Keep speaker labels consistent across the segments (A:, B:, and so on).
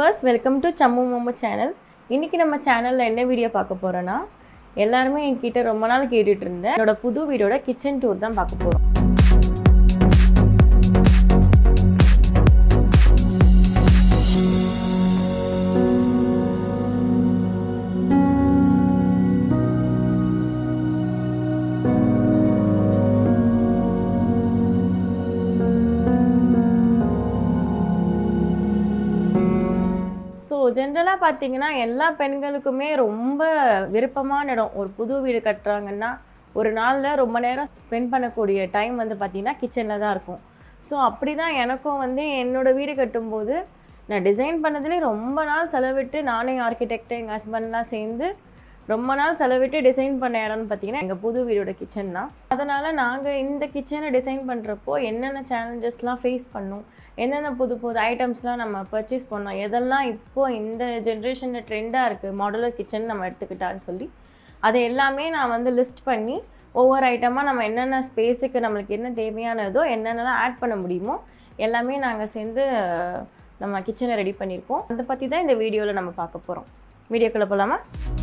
A: viewers welcome to சம்மு மோமோ channel இன்றைக்கி நம்ம சேனலில் என்ன வீடியோ பார்க்க போகிறோன்னா எல்லாருமே என்கிட்ட ரொம்ப நாள் கேட்டுட்டு இருந்தேன் என்னோட புது வீடோட கிச்சன் டூர் தான் பார்க்க போகிறோம் ஸோ ஜென்ரலாக பார்த்தீங்கன்னா எல்லா பெண்களுக்குமே ரொம்ப விருப்பமான இடம் ஒரு புது வீடு கட்டுறாங்கன்னா ஒரு நாளில் ரொம்ப நேரம் ஸ்பெண்ட் பண்ணக்கூடிய டைம் வந்து பார்த்திங்கன்னா கிச்சனில் தான் இருக்கும் ஸோ அப்படி தான் எனக்கும் வந்து என்னோடய வீடு கட்டும்போது நான் டிசைன் பண்ணதுலேயே ரொம்ப நாள் செலவிட்டு நானே ஆர்கிடெக்ட் எங்கள் ஹஸ்பண்ட்லாம் சேர்ந்து ரொம்ப நாள் செலவிட்டு டிசைன் பண்ண இடம்னு பார்த்தீங்கன்னா எங்கள் புது வீடோட கிச்சன் தான் அதனால் நாங்கள் இந்த கிச்சனை டிசைன் பண்ணுறப்போ என்னென்ன சேலஞ்சஸ்லாம் ஃபேஸ் பண்ணோம் என்னென்ன புது புது ஐட்டம்ஸ்லாம் நம்ம பர்ச்சேஸ் பண்ணோம் எதெல்லாம் இப்போ இந்த ஜென்ரேஷனில் ட்ரெண்டாக இருக்குது மாடுலர் கிச்சன் நம்ம எடுத்துக்கிட்டான்னு சொல்லி அதை எல்லாமே நான் வந்து லிஸ்ட் பண்ணி ஒவ்வொரு ஐட்டமாக நம்ம என்னென்ன ஸ்பேஸுக்கு நம்மளுக்கு என்ன தேவையானதோ என்னென்னலாம் ஆட் பண்ண முடியுமோ எல்லாமே நாங்கள் சேர்ந்து நம்ம கிச்சனை ரெடி பண்ணியிருக்கோம் அதை பற்றி தான் இந்த வீடியோவில் நம்ம பார்க்க போகிறோம் வீடியோக்குள்ளே போகலாமா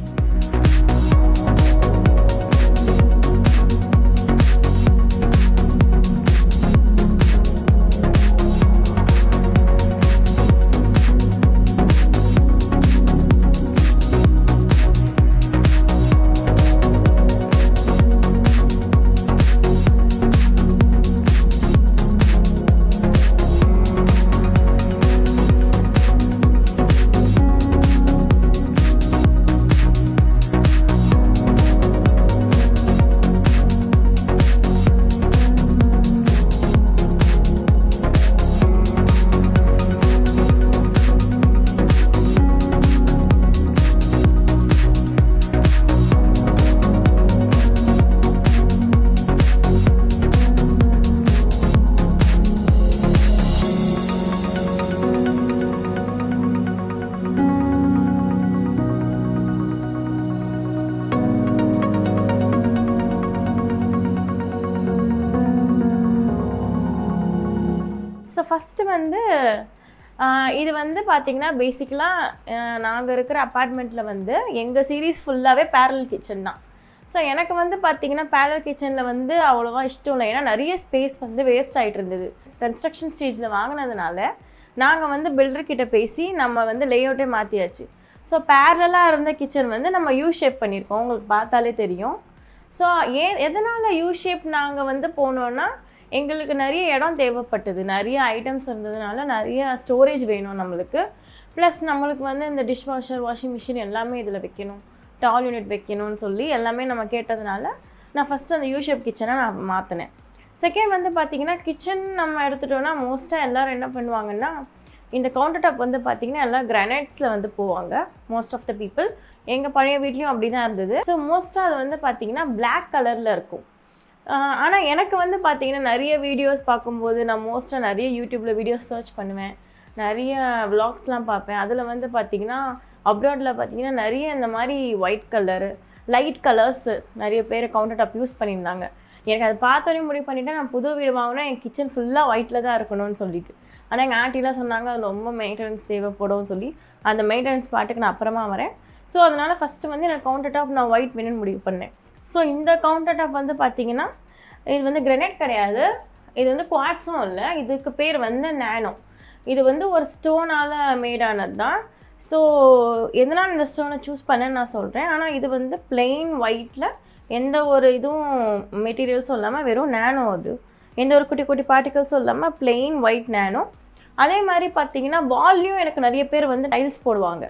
A: ஸோ ஃபஸ்ட்டு வந்து ஆஹ் இது வந்து பார்த்திங்கன்னா பேசிக்கலாக நாங்கள் இருக்கிற அப்பார்ட்மெண்ட்டில் வந்து எங்கள் சீரீஸ் ஃபுல்லாகவே பேரல் கிச்சன் தான் ஸோ எனக்கு வந்து பார்த்திங்கன்னா பேரல் கிச்சனில் வந்து அவ்வளோவா இஷ்டம் இல்லை ஏன்னா நிறைய ஸ்பேஸ் வந்து வேஸ்ட் ஆகிட்டு இருந்தது கன்ஸ்ட்ரக்ஷன் ஸ்டேஜில் வாங்கினதுனால நாங்கள் வந்து பில்டர் கிட்ட பேசி நம்ம வந்து லேஅவுட்டே மாற்றியாச்சு ஸோ பேரலாக இருந்த கிச்சன் வந்து நம்ம யூ ஷேப் பண்ணியிருக்கோம் உங்களுக்கு பார்த்தாலே தெரியும் ஸோ ஏ எதனால் யூ ஷேப் நாங்கள் வந்து போனோன்னா எங்களுக்கு நிறைய இடம் தேவைப்பட்டது நிறைய ஐட்டம்ஸ் இருந்ததுனால நிறைய ஸ்டோரேஜ் வேணும் நம்மளுக்கு ப்ளஸ் நம்மளுக்கு வந்து இந்த டிஷ் வாஷர் வாஷிங் மிஷின் எல்லாமே இதில் வைக்கணும் டால் யூனிட் வைக்கணும்னு சொல்லி எல்லாமே நம்ம கேட்டதுனால நான் ஃபஸ்ட்டு அந்த யூ ஷேப் கிச்சனை நான் மாற்றினேன் செகண்ட் வந்து பார்த்திங்கன்னா கிச்சன் நம்ம எடுத்துட்டோன்னா மோஸ்ட்டாக எல்லோரும் என்ன பண்ணுவாங்கன்னா இந்த கவுண்டர் டாப் வந்து பார்த்திங்கன்னா எல்லாம் கிரானைட்ஸில் வந்து போவாங்க மோஸ்ட் ஆஃப் த பீப்புள் எங்கள் பழைய வீட்லேயும் அப்படி தான் இருந்தது ஸோ மோஸ்ட்டாக அது வந்து பார்த்திங்கன்னா பிளாக் கலரில் இருக்கும் ஆனால் எனக்கு வந்து பார்த்திங்கன்னா நிறைய வீடியோஸ் பார்க்கும்போது நான் மோஸ்ட்டாக நிறைய யூடியூப்பில் வீடியோஸ் சர்ச் பண்ணுவேன் நிறைய விலாக்ஸ்லாம் பார்ப்பேன் அதில் வந்து பார்த்திங்கன்னா அப்ராடில் பார்த்திங்கன்னா நிறைய இந்த மாதிரி ஒயிட் கலரு லைட் கலர்ஸ் நிறைய பேர் கவுண்டர் டாப் யூஸ் பண்ணியிருந்தாங்க எனக்கு அதை பார்த்தோன்னே முடிவு பண்ணிவிட்டு நான் புது வீடு வாங்கினா என் கிச்சன் ஃபுல்லாக ஒயிட்டில் தான் இருக்கணும்னு சொல்லிட்டு ஆனால் எங்கள் ஆண்டிலாம் சொன்னாங்க அது ரொம்ப மெயின்டெனன்ஸ் தேவைப்படும் சொல்லி அந்த மெயின்டெனன்ஸ் பாட்டுக்கு நான் அப்புறமா வரேன் ஸோ அதனால் ஃபஸ்ட்டு வந்து எனக்கு கவுண்டர் டாப் நான் ஒயிட் வேணும்னு முடிவு பண்ணேன் ஸோ இந்த கவுண்டர் டாப் வந்து பார்த்தீங்கன்னா இது வந்து கிரனைட் கிடையாது இது வந்து குவாட்ஸும் இல்லை இதுக்கு பேர் வந்து நேனோ இது வந்து ஒரு ஸ்டோனால் மேடானது தான் ஸோ எதனால் இந்த ஸ்டோனை சூஸ் பண்ணேன்னு நான் சொல்கிறேன் ஆனால் இது வந்து பிளெயின் ஒயிட்டில் எந்த ஒரு இதுவும் மெட்டீரியல்ஸும் இல்லாமல் வெறும் நேனோ அது எந்த ஒரு குட்டி குட்டி பார்ட்டிகல்ஸும் இல்லாமல் பிளெயின் ஒயிட் நேனோ அதே மாதிரி பார்த்தீங்கன்னா வால்லையும் எனக்கு நிறைய பேர் வந்து டைல்ஸ் போடுவாங்க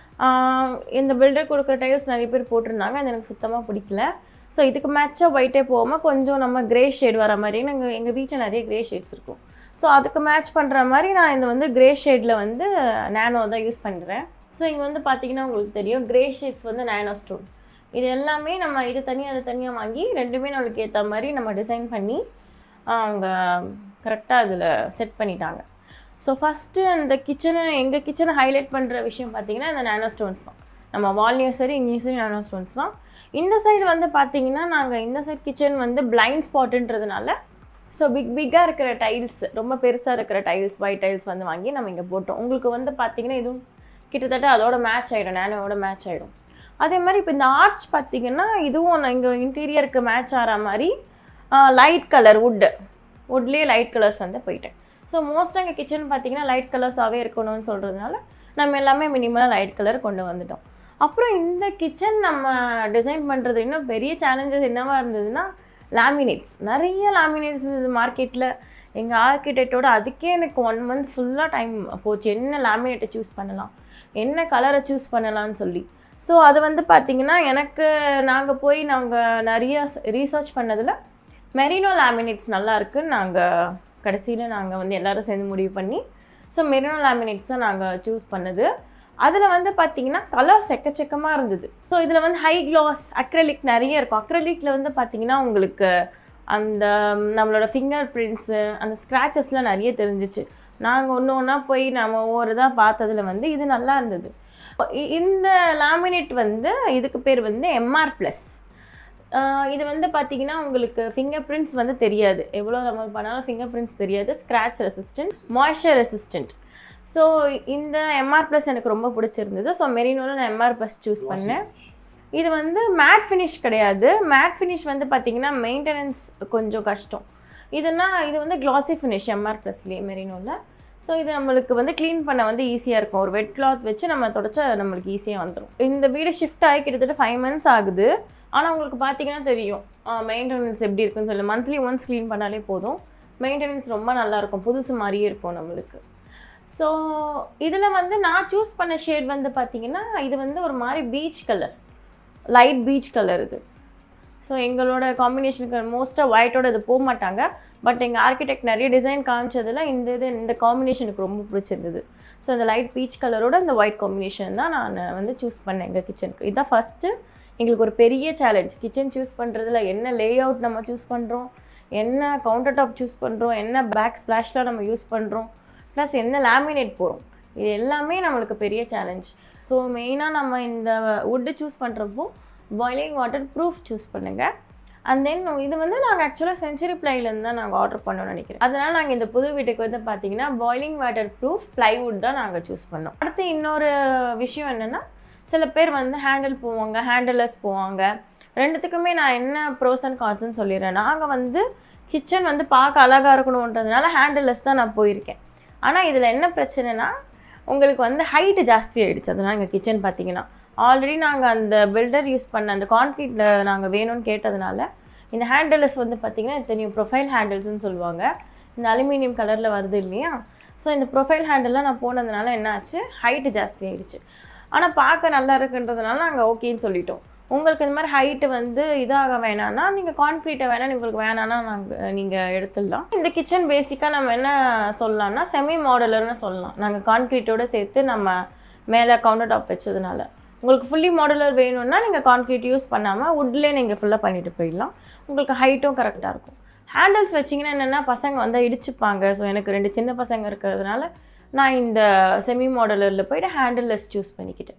A: இந்த பில்டர் கொடுக்குற டைல்ஸ் நிறைய பேர் போட்டிருந்தாங்க அது எனக்கு சுத்தமாக பிடிக்கல ஸோ இதுக்கு மேட்சாக ஒயிட்டே போகாமல் கொஞ்சம் நம்ம கிரே ஷேட் வர மாதிரி நாங்கள் எங்கள் வீட்டில் நிறைய கிரே ஷேட்ஸ் இருக்கும் ஸோ அதுக்கு மேட்ச் பண்ணுற மாதிரி நான் இந்த வந்து கிரே ஷேடில் வந்து நேனோ தான் யூஸ் பண்ணுறேன் ஸோ இங்கே வந்து பார்த்தீங்கன்னா உங்களுக்கு தெரியும் கிரே ஷேட்ஸ் வந்து நேனோ ஸ்டோன் இது எல்லாமே நம்ம இது தனியாக அது தனியாக வாங்கி ரெண்டுமே நம்மளுக்கு ஏற்ற மாதிரி நம்ம டிசைன் பண்ணி அவங்க கரெக்டாக அதில் செட் பண்ணிட்டாங்க ஸோ ஃபஸ்ட்டு அந்த கிச்சனை எங்கள் கிச்சனை ஹைலைட் பண்ணுற விஷயம் பார்த்திங்கன்னா இந்த நேனோ ஸ்டோன்ஸ் தான் நம்ம வால்லையும் சரி இங்கேயும் சரி நேனோ ஸ்டோன்ஸ் தான் இந்த சைடு வந்து பார்த்திங்கன்னா நாங்கள் இந்த சைட் கிச்சன் வந்து பிளைண்ட் ஸ்பாட்டுன்றதுனால ஸோ பிக் பிக்காக இருக்கிற டைல்ஸ் ரொம்ப பெருசாக இருக்கிற டைல்ஸ் ஒயிட் டைல்ஸ் வந்து வாங்கி நம்ம இங்கே போட்டோம் உங்களுக்கு வந்து பார்த்தீங்கன்னா இதுவும் கிட்டத்தட்ட அதோட மேட்ச் ஆகிடும் நேனோட மேட்ச் ஆகிடும் அதே மாதிரி இப்போ இந்த ஆர்ச் பார்த்தீங்கன்னா இதுவும் இங்கே இன்டீரியருக்கு மேட்ச் ஆகிற மாதிரி லைட் கலர் வுட்டு வுட்லேயே லைட் கலர்ஸ் வந்து போயிட்டேன் ஸோ மோஸ்ட்டாக எங்கள் கிச்சன் பார்த்தீங்கன்னா லைட் கலர்ஸாகவே இருக்கணும்னு சொல்கிறதுனால நம்ம எல்லாமே மினிமலாக லைட் கலர் கொண்டு வந்துட்டோம் அப்புறம் இந்த கிச்சன் நம்ம டிசைன் பண்ணுறது இன்னும் பெரிய சேலஞ்சஸ் என்னவா இருந்ததுன்னா லேமினேட்ஸ் நிறைய லேமினேட்ஸ் இது மார்க்கெட்டில் எங்கள் ஆர்கிடெக்டோட அதுக்கே எனக்கு ஒன் மந்த் ஃபுல்லாக டைம் போச்சு என்ன லேமினேட்டை சூஸ் பண்ணலாம் என்ன கலரை சூஸ் பண்ணலாம்னு சொல்லி ஸோ அது வந்து பார்த்திங்கன்னா எனக்கு நாங்கள் போய் நாங்கள் நிறைய ரீசர்ச் பண்ணதில் மெரினோ லேமினேட்ஸ் நல்லா இருக்குன்னு நாங்கள் கடைசியில் நாங்கள் வந்து எல்லாரும் சேர்ந்து முடிவு பண்ணி ஸோ மெரினோ லேமினேட்ஸ் தான் நாங்கள் சூஸ் பண்ணது அதில் வந்து பார்த்தீங்கன்னா கலர்ஸ் எக்கச்சக்கமாக இருந்தது ஸோ இதில் வந்து ஹை க்ளாஸ் அக்ரலிக் நிறைய இருக்கும் அக்ரலிக்கில் வந்து பார்த்தீங்கன்னா உங்களுக்கு அந்த நம்மளோட ஃபிங்கர் பிரிண்ட்ஸு அந்த ஸ்க்ராச்சஸ்லாம் நிறைய தெரிஞ்சிச்சு நாங்கள் ஒன்று ஒன்றா போய் நம்ம ஒவ்வொரு இதாக பார்த்ததுல வந்து இது நல்லா இருந்தது இ- இந்த லேமினேட் வந்து இதுக்கு பேர் வந்து எம்ஆர் ப்ளஸ் இது வந்து பார்த்தீங்கன்னா உங்களுக்கு ஃபிங்கர் பிரிண்ட்ஸ் வந்து தெரியாது எவ்வளோ நம்ம பண்ணாலும் ஃபிங்கர் பிரிண்ட்ஸ் தெரியாது scratch resistant moisture resistant so இந்த எம்ஆர் ப்ளஸ் எனக்கு ரொம்ப பிடிச்சிருந்தது ஸோ மெரினோவில் நான் எம்ஆர் ப்ளஸ் சூஸ் பண்ணேன் இது வந்து மேட் ஃபினிஷ் கிடையாது மேட் ஃபினிஷ் வந்து பார்த்தீங்கன்னா மெயின்டெனன்ஸ் கொஞ்சம் கஷ்டம் இதுனா இது வந்து கிளாசி ஃபினிஷ் எம்ஆர் ப்ளஸ்லேயே மெரினோவில் ஸோ இது நம்மளுக்கு வந்து க்ளீன் பண்ண வந்து ஈஸியாக இருக்கும் ஒரு வெட் கிளாத் வச்சு நம்ம தொடச்சா நம்மளுக்கு ஈஸியாக வந்துடும் இந்த வீடு ஷிஃப்ட் ஆகி கிட்டத்தட்ட ஃபைவ் மந்த்ஸ் ஆகுது ஆனால் உங்களுக்கு பார்த்தீங்கன்னா தெரியும் மெயின்டெனன்ஸ் எப்படி இருக்குன்னு சொல்லி மந்த்லி ஒன்ஸ் க்ளீன் பண்ணாலே போதும் மெயின்டெனன்ஸ் ரொம்ப நல்லா இருக்கும் புதுசு மாதிரியே இருக்கும் நம்மளுக்கு ஸோ இதில் வந்து நான் சூஸ் பண்ண ஷேட் வந்து பார்த்தீங்கன்னா இது வந்து ஒரு மாதிரி peach colour light peach colour இது ஸோ எங்களோட காம்பினேஷனுக்கு மோஸ்ட்டாக ஒயிட்டோட இது போக மாட்டாங்க பட் எங்கள் ஆர்கிடெக்ட் நிறைய டிசைன் காமிச்சதுல இந்த இது இந்த காம்பினேஷனுக்கு ரொம்ப பிடிச்சிருந்தது ஸோ இந்த லைட் பீச் கலரோட இந்த ஒயிட் காம்பினேஷன் தான் நான் வந்து சூஸ் பண்ணேன் எங்கள் கிச்சனுக்கு இதான் ஃபஸ்ட்டு எங்களுக்கு ஒரு பெரிய சேலஞ்ச் கிச்சன் சூஸ் பண்ணுறதுல என்ன லே அவுட் நம்ம சூஸ் பண்ணுறோம் என்ன கவுண்டர் டாப் சூஸ் பண்ணுறோம் என்ன பேக் ஸ்ப்ளாஷ்லாம் நம்ம யூஸ் பண்ணுறோம் ப்ளஸ் என்ன லேமினேட் போகிறோம் இது எல்லாமே நம்மளுக்கு பெரிய சேலஞ்ச் ஸோ மெயினாக நம்ம இந்த வுட்டு சூஸ் பண்ணுறப்போ பாய்லிங் வாட்டர் ப்ரூஃப் சூஸ் பண்ணுங்கள் அண்ட் தென் இது வந்து நாங்கள் ஆக்சுவலாக செஞ்சுரி ப்ளைலேருந்து தான் நாங்கள் ஆர்டர் பண்ணோம்னு நினைக்கிறேன் அதனால் நாங்கள் இந்த புது வீட்டுக்கு வந்து பார்த்தீங்கன்னா பாய்லிங் வாட்டர் ப்ரூஃப் ப்ளைவுட் தான் நாங்கள் சூஸ் பண்ணோம் அடுத்து இன்னொரு விஷயம் என்னென்னா சில பேர் வந்து ஹேண்டில் போவாங்க ஹேண்டிலர்ஸ் போவாங்க ரெண்டுத்துக்குமே நான் என்ன ப்ரோஸ் அண்ட் கான்ஸ்னு சொல்லிடுறேன் நாங்கள் வந்து கிச்சன் வந்து பார்க்க அழகாக இருக்கணுன்றதுனால ஹேண்டிலர்ஸ் தான் நான் போயிருக்கேன் ஆனால் இதில் என்ன பிரச்சனைனா உங்களுக்கு வந்து ஹைட்டு ஜாஸ்தி ஆகிடுச்சு அதனால் எங்கள் கிச்சன் பார்த்தீங்கன்னா ஆல்ரெடி நாங்கள் அந்த பில்டர் யூஸ் பண்ண அந்த கான்க்ரீட்டில் நாங்கள் வேணும்னு கேட்டதுனால இந்த ஹேண்டில்ஸ் வந்து பார்த்திங்கன்னா இது தெரியும் ப்ரொஃபைல் ஹேண்டில்ஸ்னு சொல்லுவாங்க இந்த அலுமினியம் கலரில் வருது இல்லையா ஸோ இந்த ப்ரொஃபைல் ஹேண்டில்லாம் நான் போனதுனால என்னாச்சு ஹைட்டு ஜாஸ்தி ஆயிடுச்சு ஆனால் பார்க்க நல்லா இருக்குன்றதுனால நாங்கள் ஓகேன்னு சொல்லிட்டோம் உங்களுக்கு இந்த மாதிரி ஹைட்டு வந்து இதாக வேணாம்னா நீங்கள் கான்க்ரீட்டை வேணாம் உங்களுக்கு வேணாம்னா நாங்கள் நீங்கள் எடுத்துடலாம் இந்த கிச்சன் பேசிக்காக நம்ம என்ன சொல்லலாம்னா செமி மாடலர்னு சொல்லலாம் நாங்கள் கான்க்ரீட்டோட சேர்த்து நம்ம மேலே கவுண்டர் டாப் வச்சதுனால உங்களுக்கு ஃபுல்லி மாடுலர் வேணும்னா நீங்கள் கான்க்ரீட் யூஸ் பண்ணாமல் வுட்லேயே நீங்கள் ஃபுல்லாக பண்ணிட்டு போயிடலாம் உங்களுக்கு ஹைட்டும் கரெக்டாக இருக்கும் ஹேண்டில்ஸ் வச்சிங்கன்னா என்னென்னா பசங்க வந்து இடிச்சுப்பாங்க ஸோ எனக்கு ரெண்டு சின்ன பசங்க இருக்கிறதுனால நான் இந்த செமி மாடலரில் போயிட்டு ஹேண்டில்லெஸ் சூஸ் பண்ணிக்கிட்டேன்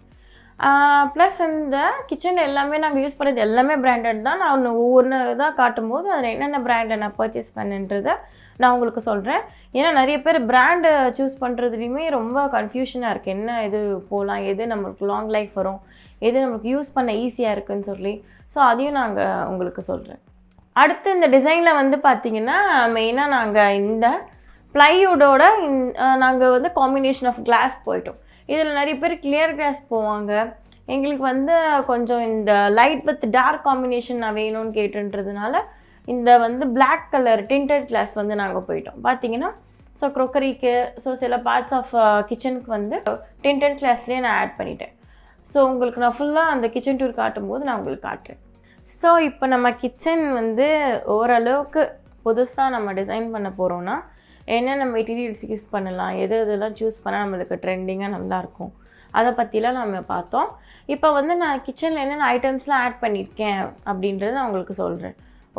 A: ப்ளஸ் இந்த கிச்சன் எல்லாமே நாங்கள் யூஸ் பண்ணது எல்லாமே பிராண்டட் தான் நான் ஒன்று ஒவ்வொன்று இதாக காட்டும்போது அதில் என்னென்ன பிராண்டை நான் பர்ச்சேஸ் பண்ணுன்றதை நான் உங்களுக்கு சொல்கிறேன் ஏன்னா நிறைய பேர் பிராண்டை சூஸ் பண்ணுறதுலையுமே ரொம்ப கன்ஃபியூஷனாக இருக்குது என்ன இது போகலாம் எது நம்மளுக்கு லாங் லைஃப் வரும் எது நம்மளுக்கு யூஸ் பண்ண ஈஸியாக இருக்குன்னு சொல்லி ஸோ அதையும் நாங்கள் உங்களுக்கு சொல்கிறேன் அடுத்து இந்த டிசைனில் வந்து பார்த்தீங்கன்னா மெயினாக நாங்கள் இந்த ப்ளைவுடோட நாங்கள் வந்து காம்பினேஷன் ஆஃப் கிளாஸ் போயிட்டோம் இதில் நிறைய பேர் கிளியர் கிளாஸ் போவாங்க எங்களுக்கு வந்து கொஞ்சம் இந்த லைட் வித் டார்க் காம்பினேஷன் நான் வேணும்னு கேட்டுன்றதுனால இந்த வந்து Black கலர் டிண்டட் கிளாஸ் வந்து நாங்கள் போயிட்டோம் பார்த்தீங்கன்னா ஸோ க்ரோக்கரிக்கு ஸோ சில பார்ட்ஸ் ஆஃப் கிச்சனுக்கு வந்து டிண்டட் கிளாஸ்லேயே நான் ஆட் பண்ணிட்டேன் ஸோ உங்களுக்கு நான் ஃபுல்லாக அந்த கிச்சன் டூர் காட்டும்போது நான் உங்களுக்கு காட்டுறேன் ஸோ இப்போ நம்ம கிச்சன் வந்து ஓரளவுக்கு புதுசாக நம்ம டிசைன் பண்ண போகிறோன்னா என்னென்ன மெட்டீரியல்ஸ் யூஸ் பண்ணலாம் எது எதெல்லாம் சூஸ் பண்ணால் நம்மளுக்கு ட்ரெண்டிங்காக நல்லாயிருக்கும் அதை பற்றிலாம் நம்ம பார்த்தோம் இப்போ வந்து நான் கிச்சனில் என்னென்ன ஐட்டம்ஸ்லாம் ஆட் பண்ணியிருக்கேன் அப்படின்றத நான் உங்களுக்கு சொல்கிறேன்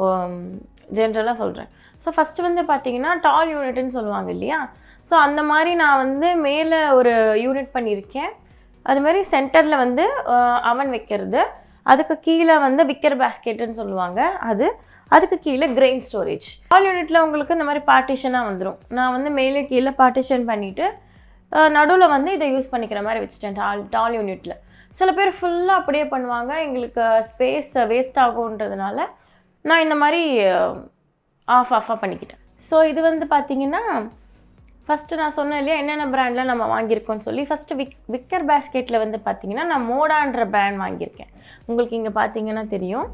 A: ஜென்ரலாக சொல்கிறேன் ஸோ ஃபஸ்ட்டு வந்து பார்த்தீங்கன்னா டால் யூனிட்னு சொல்லுவாங்க இல்லையா ஸோ அந்த மாதிரி நான் வந்து மேலே ஒரு யூனிட் பண்ணியிருக்கேன் அது மாதிரி சென்டரில் வந்து அவன் வைக்கிறது அதுக்கு கீழே வந்து விக்கர் பேஸ்கெட்டுன்னு சொல்லுவாங்க அது அதுக்கு கீழே கிரெயின் ஸ்டோரேஜ் ஆல் யூனிட்டில் உங்களுக்கு இந்த மாதிரி பார்ட்டிஷனாக வந்துடும் நான் வந்து மேலே கீழே பார்ட்டிஷன் பண்ணிவிட்டு நடுவில் வந்து இதை யூஸ் பண்ணிக்கிற மாதிரி வச்சுட்டேன் டால் டால் யூனிட்டில் சில பேர் ஃபுல்லாக அப்படியே பண்ணுவாங்க எங்களுக்கு ஸ்பேஸ் வேஸ்ட் ஆகுன்றதுனால நான் இந்த மாதிரி ஆஃப் ஆஃபாக பண்ணிக்கிட்டேன் ஸோ இது வந்து பார்த்தீங்கன்னா ஃபஸ்ட்டு நான் சொன்னேன் இல்லையா என்னென்ன பிராண்டில் நம்ம வாங்கியிருக்கோம்னு சொல்லி ஃபஸ்ட்டு விக் விக்கர் பேஸ்கெட்டில் வந்து பார்த்தீங்கன்னா நான் மோடான்ற பிராண்ட் வாங்கியிருக்கேன் உங்களுக்கு இங்கே பார்த்தீங்கன்னா தெரியும்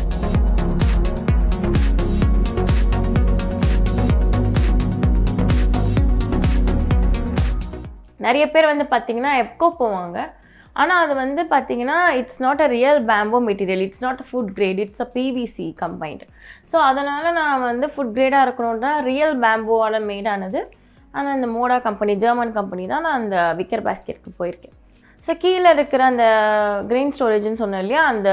A: நிறைய பேர் வந்து பார்த்தீங்கன்னா எப்கோ போவாங்க ஆனால் அது வந்து பார்த்தீங்கன்னா it's not a real bamboo material it's not a food grade it's a PVC combined so அதனால் நான் வந்து ஃபுட் கிரேடாக இருக்கணுன்ற ரியல் பேம்போவால் மேடானது ஆனால் இந்த மோடா கம்பெனி ஜெர்மன் கம்பெனி தான் நான் அந்த விக்கர் பேஸ்கெட்க்கு போயிருக்கேன் ஸோ கீழே இருக்கிற அந்த கிரெயின் ஸ்டோரேஜ்னு சொன்னேன் இல்லையா அந்த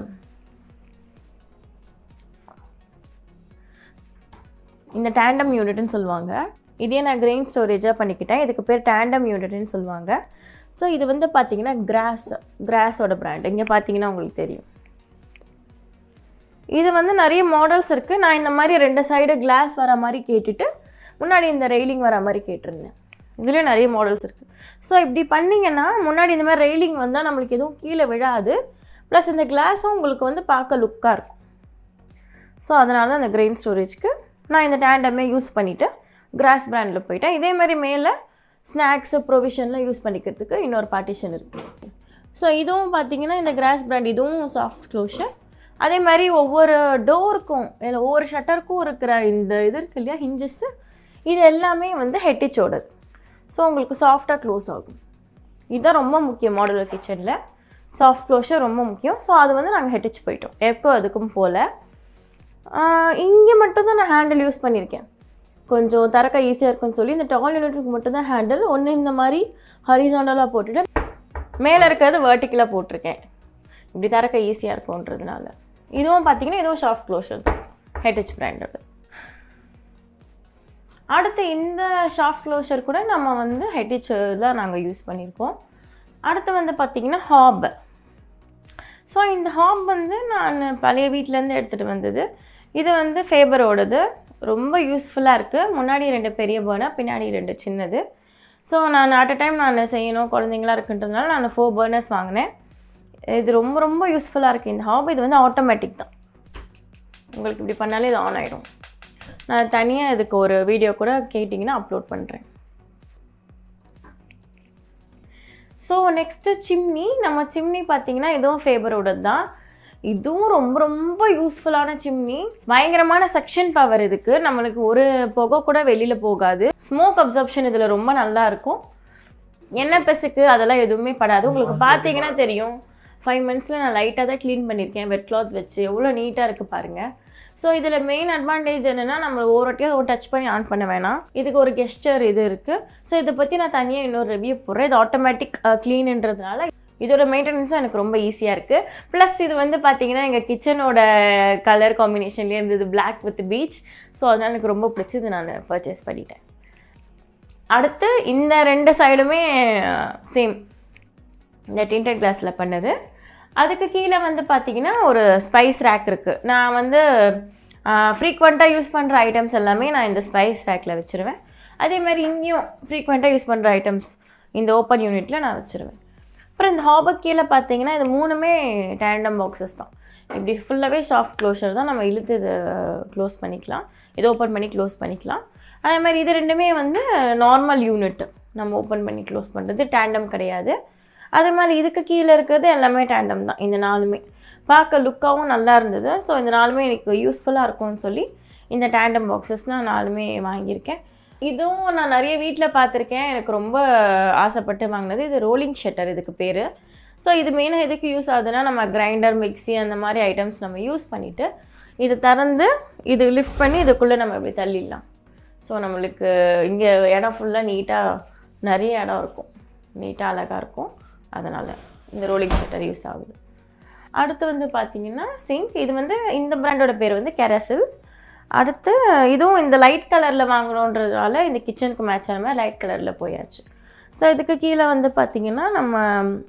A: இந்த டேண்டம் யூனிட்னு சொல்லுவாங்க இதே நான் கிரெயின் ஸ்டோரேஜாக பண்ணிக்கிட்டேன் இதுக்கு பேர் டேண்டம் யூனிட்னு சொல்லுவாங்க ஸோ இது வந்து பார்த்தீங்கன்னா கிராஸ் கிராஸோட பிராண்ட் இங்கே பார்த்தீங்கன்னா உங்களுக்கு தெரியும் இது வந்து நிறைய மாடல்ஸ் இருக்குது நான் இந்த மாதிரி ரெண்டு சைடு கிளாஸ் வர மாதிரி கேட்டுட்டு முன்னாடி இந்த ரெயிலிங் வர மாதிரி கேட்டிருந்தேன் இதுலேயும் நிறைய மாடல்ஸ் இருக்குது ஸோ இப்படி பண்ணிங்கன்னா முன்னாடி இந்த மாதிரி ரெயிலிங் வந்தால் நம்மளுக்கு எதுவும் கீழே விழாது ப்ளஸ் இந்த கிளாஸும் உங்களுக்கு வந்து பார்க்க லுக்காக இருக்கும் ஸோ அதனால தான் இந்த கிரெயின் ஸ்டோரேஜ்க்கு நான் இந்த டேண்டமே யூஸ் பண்ணிவிட்டு கிராஸ் பிராண்டில் போயிட்டேன் இதே மாதிரி மேலே ஸ்நாக்ஸு ப்ரொவிஷன்லாம் யூஸ் பண்ணிக்கிறதுக்கு இன்னொரு பார்ட்டிஷன் இருக்குது ஸோ இதுவும் பார்த்தீங்கன்னா இந்த கிராஸ் பிராண்ட் இதுவும் சாஃப்ட் க்ளோஷர் அதே மாதிரி ஒவ்வொரு டோருக்கும் இல்லை ஒவ்வொரு ஷட்டருக்கும் இருக்கிற இந்த இது இருக்கு இல்லையா ஹிஞ்சஸ்ஸு இது எல்லாமே வந்து ஹெட்டிச்சோடது ஸோ உங்களுக்கு சாஃப்டாக க்ளோஸ் ஆகும் இதுதான் ரொம்ப முக்கியம் மாடுலர் கிச்சனில் சாஃப்ட் க்ளோஷர் ரொம்ப முக்கியம் ஸோ அது வந்து நாங்கள் ஹெட்டிச் போயிட்டோம் எப்போ அதுக்கும் போல் இங்கே மட்டும்தான் நான் ஹேண்டில் யூஸ் பண்ணியிருக்கேன் கொஞ்சம் திறக்க ஈஸியாக இருக்கும்னு சொல்லி இந்த டால் யூனிட்டுக்கு மட்டும்தான் ஹேண்டில் ஒன்று இந்த மாதிரி ஹரிசாண்டலாக போட்டுட்டு மேலே இருக்கிறது வேர்ட்டிக்கலாக போட்டிருக்கேன் இப்படி திறக்க ஈஸியாக இருக்கும்ன்றதுனால இதுவும் பார்த்தீங்கன்னா இதுவும் சாஃப்ட் க்ளோஷர் தான் ஹெட்ஹெச் பிராண்டோட அடுத்து இந்த சாஃப்ட் க்ளோஷர் கூட நம்ம வந்து ஹெட்ஹெச் தான் நாங்கள் யூஸ் பண்ணியிருக்கோம் அடுத்து வந்து பார்த்திங்கன்னா ஹாப் ஸோ இந்த ஹாப் வந்து நான் பழைய வீட்டிலேருந்து எடுத்துகிட்டு வந்தது இது வந்து ஃபேபரோடது ரொம்ப யூஸ்ஃபுல்லாக இருக்குது முன்னாடி ரெண்டு பெரிய பர்னர் பின்னாடி ரெண்டு சின்னது ஸோ நான் அட் அ டைம் நான் செய்யணும் குழந்தைங்களா இருக்குன்றதுனால நான் ஃபோர் பர்னர்ஸ் வாங்கினேன் இது ரொம்ப ரொம்ப யூஸ்ஃபுல்லாக இருக்குது இந்த ஹாப் இது வந்து ஆட்டோமேட்டிக் தான் உங்களுக்கு இப்படி பண்ணாலே இது ஆன் ஆகிடும் நான் தனியாக இதுக்கு ஒரு வீடியோ கூட கேட்டிங்கன்னா அப்லோட் பண்ணுறேன் ஸோ நெக்ஸ்ட்டு சிம்னி நம்ம சிம்னி பார்த்தீங்கன்னா இதுவும் ஃபேபரோடது தான் இதுவும் ரொம்ப ரொம்ப யூஸ்ஃபுல்லான சிம்னி பயங்கரமான செக்ஷன் பவர் இதுக்கு நம்மளுக்கு ஒரு புகை கூட வெளியில் போகாது ஸ்மோக் அப்சர்ப்ஷன் இதில் ரொம்ப நல்லா இருக்கும் எண்ணெய் பெசுக்கு அதெல்லாம் எதுவுமே படாது உங்களுக்கு பார்த்தீங்கன்னா தெரியும் ஃபைவ் மந்த்ஸில் நான் லைட்டாக தான் க்ளீன் பண்ணியிருக்கேன் வெட் கிளாத் வச்சு எவ்வளோ நீட்டாக இருக்குது பாருங்கள் ஸோ இதில் மெயின் அட்வான்டேஜ் என்னென்னா நம்ம ஒரு வாட்டியும் டச் பண்ணி ஆன் பண்ண வேணாம் இதுக்கு ஒரு கெஸ்டர் இது இருக்குது ஸோ இதை பற்றி நான் தனியாக இன்னொரு ரிவ்யூ போடுறேன் இது ஆட்டோமேட்டிக் க்ளீனுன்றதுனால இதோட மெயின்டெனன்ஸும் எனக்கு ரொம்ப ஈஸியாக இருக்குது ப்ளஸ் இது வந்து பார்த்தீங்கன்னா எங்கள் கிச்சனோட கலர் காம்பினேஷன்லேயே இருந்தது பிளாக் வித் பீச் ஸோ அதனால் எனக்கு ரொம்ப பிடிச்சது நான் பர்ச்சேஸ் பண்ணிட்டேன் அடுத்து இந்த ரெண்டு சைடுமே சேம் இந்த டிண்டட் கிளாஸில் பண்ணது அதுக்கு கீழே வந்து பார்த்தீங்கன்னா ஒரு ஸ்பைஸ் ரேக் இருக்குது நான் வந்து ஃப்ரீக்வெண்ட்டாக யூஸ் பண்ணுற ஐட்டம்ஸ் எல்லாமே நான் இந்த ஸ்பைஸ் ரேக்கில் வச்சுருவேன் அதே மாதிரி இங்கேயும் ஃப்ரீக்வெண்ட்டாக யூஸ் பண்ணுற ஐட்டம்ஸ் இந்த ஓப்பன் யூனிட்டில் நான் வச்சுருவேன் அப்புறம் இந்த ஹாபக் கீழே பார்த்தீங்கன்னா இது மூணுமே டேண்டம் பாக்ஸஸ் தான் இப்படி ஃபுல்லாகவே சாஃப்ட் க்ளோஷர் தான் நம்ம இழுத்து இதை க்ளோஸ் பண்ணிக்கலாம் இது ஓப்பன் பண்ணி க்ளோஸ் பண்ணிக்கலாம் அதே மாதிரி இது ரெண்டுமே வந்து நார்மல் யூனிட் நம்ம ஓப்பன் பண்ணி க்ளோஸ் பண்ணுறது டேண்டம் கிடையாது அதே மாதிரி இதுக்கு கீழே இருக்கிறது எல்லாமே டேண்டம் தான் இந்த நாலுமே பார்க்க லுக்காகவும் நல்லா இருந்தது ஸோ இந்த நாலுமே எனக்கு யூஸ்ஃபுல்லாக இருக்கும்னு சொல்லி இந்த டேண்டம் பாக்ஸஸ் நான் நாலுமே வாங்கியிருக்கேன் இதுவும் நான் நிறைய வீட்டில் பார்த்துருக்கேன் எனக்கு ரொம்ப ஆசைப்பட்டு வாங்கினது இது ரோலிங் ஷட்டர் இதுக்கு பேர் ஸோ இது மெயினாக எதுக்கு யூஸ் ஆகுதுன்னா நம்ம கிரைண்டர் மிக்ஸி அந்த மாதிரி ஐட்டம்ஸ் நம்ம யூஸ் பண்ணிவிட்டு இது திறந்து இது லிஃப்ட் பண்ணி இதுக்குள்ளே நம்ம இப்படி தள்ளிடலாம் ஸோ நம்மளுக்கு இங்கே இடம் ஃபுல்லாக நீட்டாக நிறைய இடம் இருக்கும் நீட்டாக அழகாக இருக்கும் அதனால் இந்த ரோலிங் ஷட்டர் யூஸ் ஆகுது அடுத்து வந்து பார்த்தீங்கன்னா சிங்க் இது வந்து இந்த பிராண்டோட பேர் வந்து கெரசில் அடுத்து இதுவும் இந்த லைட் கலரில் வாங்கணுன்றதால இந்த கிச்சனுக்கு மேட்ச் ஆன மாதிரி லைட் கலரில் போயாச்சு ஸோ இதுக்கு கீழே வந்து பார்த்திங்கன்னா நம்ம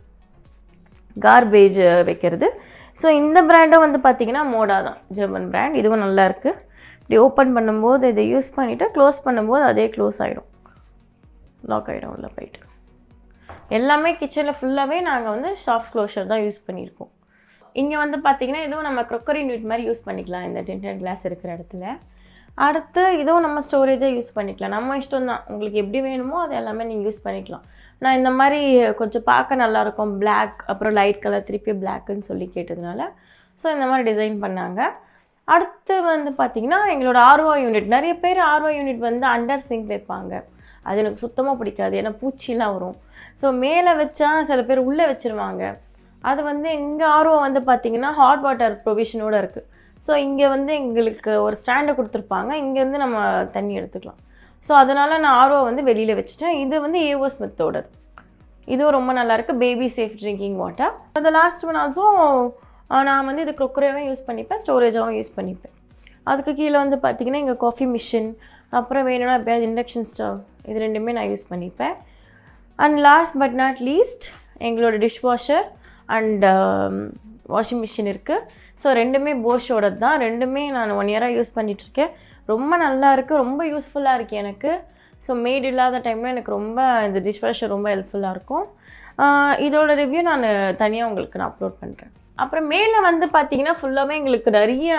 A: கார்பேஜ் வைக்கிறது ஸோ இந்த பிராண்டும் வந்து பார்த்திங்கன்னா மோடா தான் ஜெர்மன் பிராண்ட் இதுவும் நல்லா இருக்குது இப்படி ஓப்பன் பண்ணும்போது இதை யூஸ் பண்ணிவிட்டு க்ளோஸ் பண்ணும்போது அதே க்ளோஸ் ஆகிடும் லாக் ஆகிடும் உள்ள போயிட்டு எல்லாமே கிச்சனில் ஃபுல்லாகவே நாங்கள் வந்து சாஃப்ட் க்ளோஷர் தான் யூஸ் பண்ணியிருக்கோம் இங்கே வந்து பார்த்தீங்கன்னா இதுவும் நம்ம க்ரொக்கரி யூனிட் மாதிரி யூஸ் பண்ணிக்கலாம் இந்த டின்டெட் கிளாஸ் இருக்கிற இடத்துல அடுத்து இதுவும் நம்ம ஸ்டோரேஜாக யூஸ் பண்ணிக்கலாம் நம்ம இஷ்டம் தான் உங்களுக்கு எப்படி வேணுமோ அது எல்லாமே நீங்கள் யூஸ் பண்ணிக்கலாம் நான் இந்த மாதிரி கொஞ்சம் பார்க்க நல்லாயிருக்கும் Black அப்புறம் லைட் கலர் திருப்பி பிளாக்குன்னு சொல்லி கேட்டதுனால ஸோ இந்த மாதிரி டிசைன் பண்ணாங்க அடுத்து வந்து பார்த்திங்கன்னா எங்களோட ஆர்ஓ யூனிட் நிறைய பேர் ஆர்ஓ யூனிட் வந்து அண்டர் சிங்க் வைப்பாங்க அது எனக்கு சுத்தமாக பிடிக்காது ஏன்னா பூச்சிலாம் வரும் ஸோ மேலே வச்சா சில பேர் உள்ளே வச்சுருவாங்க அது வந்து எங்கள் ஆர்ஓ வந்து பார்த்திங்கன்னா ஹாட் வாட்டர் ப்ரொவிஷனோடு இருக்குது ஸோ இங்கே வந்து எங்களுக்கு ஒரு ஸ்டாண்டை கொடுத்துருப்பாங்க இங்கேருந்து நம்ம தண்ணி எடுத்துக்கலாம் ஸோ அதனால் நான் ஆர்ஓ வந்து வெளியில் வச்சுட்டேன் இது வந்து ஏஓ ஸ்மித்தோடது இதுவும் ரொம்ப நல்லா இருக்கு பேபி சேஃப் ட்ரிங்கிங் வாட்டர் அந்த லாஸ்ட் ஒன் ஆல்சோ நான் வந்து இது க்ரொக்கராகவும் யூஸ் பண்ணிப்பேன் ஸ்டோரேஜாகவும் யூஸ் பண்ணிப்பேன் அதுக்கு கீழே வந்து பார்த்தீங்கன்னா எங்கள் காஃபி மிஷின் அப்புறம் வேணும்னா எப்பயாவது இண்டக்ஷன் ஸ்டவ் இது ரெண்டுமே நான் யூஸ் பண்ணிப்பேன் and last but not least எங்களோட dish washer and washing machine இருக்குது ஸோ ரெண்டுமே போஷோடது தான் ரெண்டுமே நான் ஒன் இயராக யூஸ் பண்ணிகிட்ருக்கேன் ரொம்ப நல்லா இருக்குது ரொம்ப யூஸ்ஃபுல்லாக இருக்குது எனக்கு ஸோ மேட் இல்லாத டைமில் எனக்கு ரொம்ப இந்த டிஷ் வாஷர் ரொம்ப ஹெல்ப்ஃபுல்லாக இருக்கும் ஆஹ் இதோட ரிவ்யூ நான் தனியாக உங்களுக்கு நான் அப்லோட் பண்ணுறேன் அப்புறம் மேலே வந்து பார்த்தீங்கன்னா ஃபுல்லாகவே எங்களுக்கு நிறைய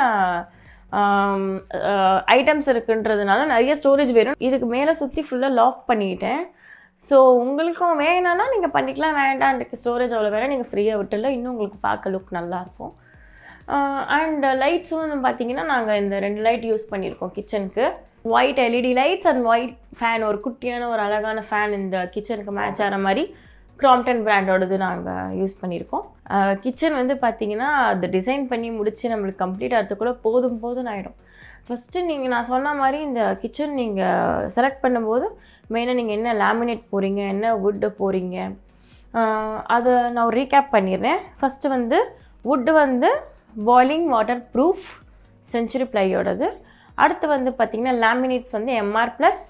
A: ஐட்டம்ஸ் இருக்குன்றதுனால நிறைய ஸ்டோரேஜ் வேணும் இதுக்கு மேலே சுற்றி ஃபுல்லாக லாக் பண்ணிட்டேன் ஸோ உங்களுக்கும் வேணாம்னா நீங்கள் பண்ணிக்கலாம் வேண்டாம் எனக்கு ஸ்டோரேஜ் அவ்வளோ வேணால் நீங்கள் ஃப்ரீயாக விட்டுல இன்னும் உங்களுக்கு பார்க்க லுக் நல்லாயிருக்கும் அண்ட் லைட்ஸும் வந்து பார்த்தீங்கன்னா நாங்கள் இந்த ரெண்டு லைட் யூஸ் பண்ணியிருக்கோம் கிச்சனுக்கு white LED lights and white fan ஒரு குட்டியான ஒரு அழகான ஃபேன் இந்த கிச்சனுக்கு மேட்ச் ஆகிற மாதிரி க்ராம்டன் பிராண்டோடது நாங்கள் யூஸ் பண்ணியிருக்கோம் கிச்சன் வந்து பார்த்தீங்கன்னா அது டிசைன் பண்ணி முடித்து நம்மளுக்கு கம்ப்ளீட் ஆகிறதுக்குள்ள போதும் போதும் ஆகிடும் ஃபஸ்ட்டு நீங்கள் நான் சொன்ன மாதிரி இந்த கிச்சன் நீங்கள் செலக்ட் பண்ணும்போது மெயினாக நீங்கள் என்ன லேமினேட் போகிறீங்க என்ன வுட்டு போகிறீங்க அதை நான் ஒரு ரீகேப் பண்ணிடுறேன் ஃபஸ்ட்டு வந்து வுட்டு வந்து பாய்லிங் வாட்டர் ப்ரூஃப் செஞ்சுரி ப்ளையோடது அடுத்து வந்து பார்த்திங்கன்னா லேமினேட்ஸ் வந்து எம்ஆர் ப்ளஸ்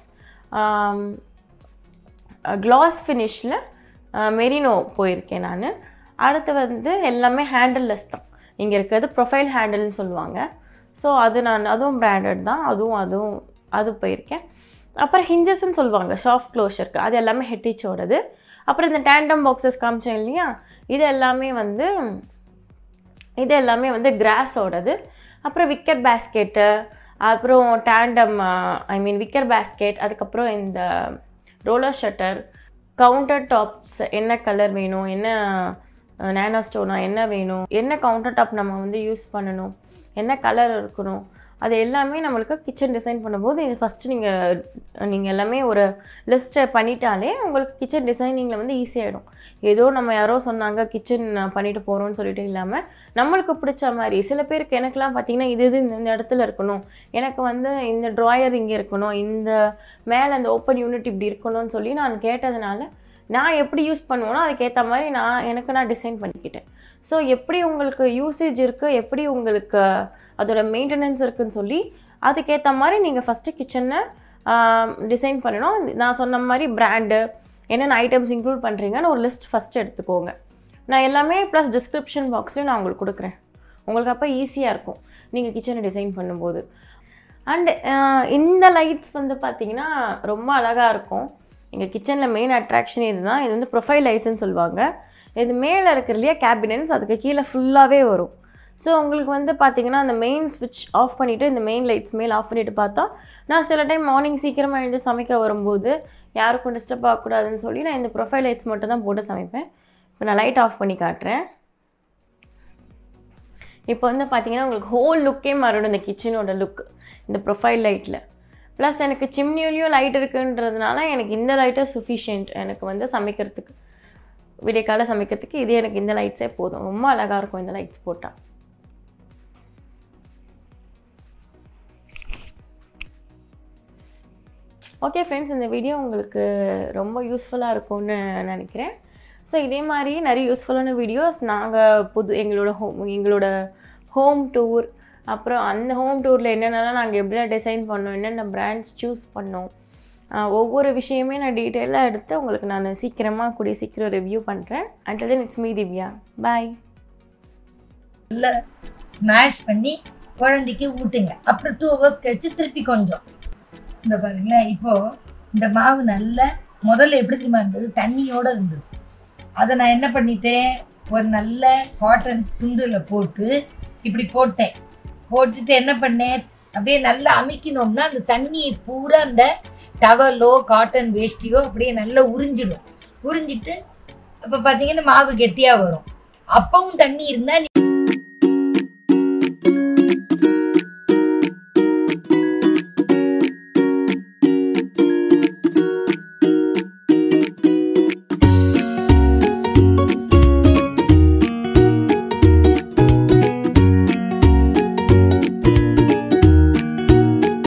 A: க்ளாஸ் ஃபினிஷில் மெரினோ போயிருக்கேன் நான் அடுத்து வந்து எல்லாமே ஹேண்டில்லெஸ் தான் இங்கே இருக்கிறது ப்ரொஃபைல் ஹேண்டில்னு சொல்லுவாங்க ஸோ அது நான் அதுவும் பிராண்டட் தான் அதுவும் அதுவும் அது போயிருக்கேன் அப்புறம் ஹிஞ்சஸ்ன்னு சொல்லுவாங்க சாஃப்ட் க்ளோஷருக்கு அது எல்லாமே ஹெட்டிச்சோடது அப்புறம் இந்த டேண்டம் பாக்ஸஸ் காமிச்சேன் இல்லையா இது எல்லாமே வந்து இது எல்லாமே வந்து கிராஸோடது அப்புறம் விக்கர் பேஸ்கெட்டு அப்புறம் tandem I mean wicker basket அதுக்கப்புறம் இந்த ரோலர் ஷட்டர் கவுண்டர் டாப்ஸ் என்ன கலர் வேணும் என்ன நேனோ ஸ்டோனா என்ன வேணும் என்ன கவுண்டர் டாப் நம்ம வந்து யூஸ் பண்ணணும் என்ன கலர் இருக்கணும் அது எல்லாமே நம்மளுக்கு கிச்சன் டிசைன் பண்ணும்போது இது ஃபஸ்ட்டு நீங்கள் நீங்கள் எல்லாமே ஒரு லிஸ்ட்டை பண்ணிட்டாலே உங்களுக்கு கிச்சன் டிசைனிங்கில் வந்து ஈஸியாகிடும் ஏதோ நம்ம யாரோ சொன்னாங்க கிச்சன் பண்ணிட்டு போகிறோம்னு சொல்லிட்டு இல்லாமல் நம்மளுக்கு பிடிச்ச மாதிரி சில பேருக்கு எனக்கெலாம் பார்த்தீங்கன்னா இது இது இந்த இடத்துல இருக்கணும் எனக்கு வந்து இந்த ட்ராயர் இங்கே இருக்கணும் இந்த மேலே அந்த ஓப்பன் யூனிட் இப்படி இருக்கணும்னு சொல்லி நான் கேட்டதுனால நான் எப்படி யூஸ் பண்ணுவேனோ அதுக்கேற்ற மாதிரி நான் எனக்கு நான் டிசைன் பண்ணிக்கிட்டேன் ஸோ எப்படி உங்களுக்கு யூசேஜ் இருக்குது எப்படி உங்களுக்கு அதோட மெயின்டெனன்ஸ் இருக்குன்னு சொல்லி அதுக்கேற்ற மாதிரி நீங்கள் ஃபஸ்ட்டு கிச்சனை டிசைன் பண்ணணும் நான் சொன்ன மாதிரி பிராண்டு என்னென்ன ஐட்டம்ஸ் இன்க்ளூட் பண்ணுறீங்கன்னு ஒரு லிஸ்ட் ஃபஸ்ட்டு எடுத்துக்கோங்க நான் எல்லாமே ப்ளஸ் டிஸ்கிரிப்ஷன் பாக்ஸ்லேயும் நான் உங்களுக்கு கொடுக்குறேன் உங்களுக்கு அப்போ ஈஸியாக இருக்கும் நீங்கள் கிச்சனை டிசைன் பண்ணும்போது அண்டு இந்த லைட்ஸ் வந்து பார்த்தீங்கன்னா ரொம்ப அழகாக இருக்கும் எங்கள் கிச்சனில் மெயின் அட்ராக்ஷன் இதுதான் இது வந்து ப்ரொஃபைல் லைட்ஸ்னு சொல்லுவாங்க இது மேலே இருக்கிற இல்லையா கேபினன்ஸ் அதுக்கு கீழே ஃபுல்லாகவே வரும் ஸோ உங்களுக்கு வந்து பார்த்தீங்கன்னா அந்த மெயின் ஸ்விட்ச் ஆஃப் பண்ணிவிட்டு இந்த மெயின் லைட்ஸ் மேல் ஆஃப் பண்ணிவிட்டு பார்த்தா நான் சில டைம் மார்னிங் சீக்கிரமாக எழுந்து சமைக்க வரும்போது யாருக்கும் டிஸ்டர்ப் ஆகக்கூடாதுன்னு சொல்லி நான் இந்த ப்ரொஃபைல் லைட்ஸ் மட்டும் தான் போட்டு சமைப்பேன் இப்போ நான் லைட் ஆஃப் பண்ணி காட்டுறேன் இப்போ வந்து பார்த்தீங்கன்னா உங்களுக்கு ஹோல் லுக்கே மாறிடும் இந்த கிச்சனோட லுக் இந்த ப்ரொஃபைல் லைட்டில் ப்ளஸ் எனக்கு சிம்னியூலையும் லைட் இருக்குன்றதுனால எனக்கு இந்த லைட்டும் சுஃபிஷியன்ட் எனக்கு வந்து சமைக்கிறதுக்கு விடிய காலை சமைக்கிறதுக்கு இது எனக்கு இந்த லைட்ஸே போதும் ரொம்ப அழகாக இருக்கும் இந்த லைட்ஸ் போட்டால் ஓகே ஃப்ரெண்ட்ஸ் இந்த வீடியோ உங்களுக்கு ரொம்ப யூஸ்ஃபுல்லாக இருக்கும்னு நினைக்கிறேன் ஸோ இதே மாதிரி நிறைய யூஸ்ஃபுல்லான வீடியோஸ் நாங்கள் புது எங்களோட ஹோம் எங்களோட ஹோம் டூர் அப்புறம் அந்த ஹோம் டூரில் என்னென்னலாம் நாங்கள் எப்படிலாம் டிசைன் பண்ணோம் என்னென்ன பிராண்ட்ஸ் சூஸ் பண்ணோம் ஆஹ் ஒவ்வொரு விஷயமே நான் டீட்டெயிலாக எடுத்து உங்களுக்கு நான் சீக்கிரமாக கூடிய சீக்கிரம் ரிவ்யூ பண்ணுறேன் and then it's me Divya bye
B: நல்லா ஸ்மாஷ் பண்ணி குழந்தைக்கு ஊட்டுங்க அப்புறம் டூ ஹவர்ஸ் கழிச்சு திருப்பி கொஞ்சம் இந்த பாருங்களேன் இப்போ இந்த மாவு நல்லா முதல்ல எப்படி தெரியுமா இருந்தது தண்ணியோட இருந்தது அதை நான் என்ன பண்ணிட்டேன் ஒரு நல்ல காட்டன் துண்டில் போட்டு இப்படி போட்டேன் போட்டுட்டு என்ன பண்ணேன் அப்படியே நல்லா அமுக்கினோம்னா அந்த தண்ணியை பூரா அந்த டவலோ காட்டன் வேஷ்டியோ அப்படியே நல்லா உறிஞ்சிடும் உறிஞ்சிட்டு இப்போ பார்த்தீங்கன்னா மாவு கெட்டியாக வரும் அப்பவும் தண்ணி இருந்தால்